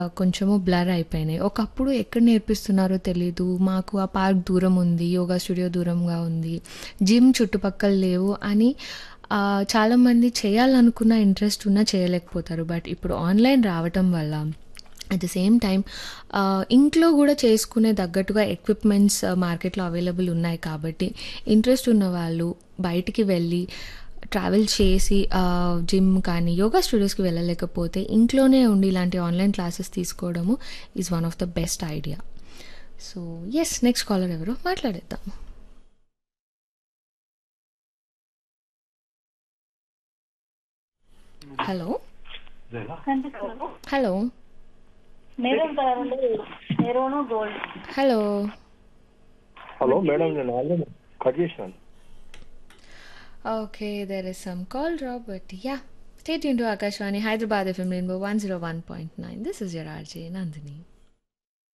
కొంచెము బ్లర్ అయిపోయినాయి. ఒకప్పుడు ఎక్కడ నేర్పిస్తున్నారో తెలీదు. మాకు ఆ పార్క్ దూరం ఉంది. యోగా స్టూడియో దూరంగా ఉంది. జిమ్ చుట్టుపక్కల లేవు అని ఆహ్, చాలామంది చేయాలనుకున్న ఇంట్రెస్ట్ ఉన్నా చేయలేకపోతారు. బట్ ఇప్పుడు ఆన్‌లైన్ రావటం వల్ల అట్ ద సేమ్ టైమ్ ఆహ్, ఇంట్లో గూడా చేసుకునే తగ్గట్టుగా ఎక్విప్‌మెంట్స్ మార్కెట్‌లో అవైలబుల్ ఉన్నాయి కాబట్టి ఇంట్రెస్ట్ ఉన్నవాళ్ళు బయటికి వెళ్ళి ట్రావెల్ చేసి ఆహ్, జిమ్ కానీ, యోగా స్టూడియోస్‌కి వెళ్ళలేకపోతే ఇంట్లోనే ఉండి ఇలాంటి ఆన్‌లైన్ క్లాసెస్ తీసుకోవడము is one of the best idea. So, yes next caller ఎవరో మాట్లాడేద్దాం. హలో. హలో. మెరూన్ కలర్ ఉంది maroon gold hello. Hello madam నేను ఆల్రెడీ కట్ చేశాను Okay, there is some call drop, but yeah. Stay tuned to Akashvani Hyderabad FM Rainbow 101.9. This is your RJ Nandini.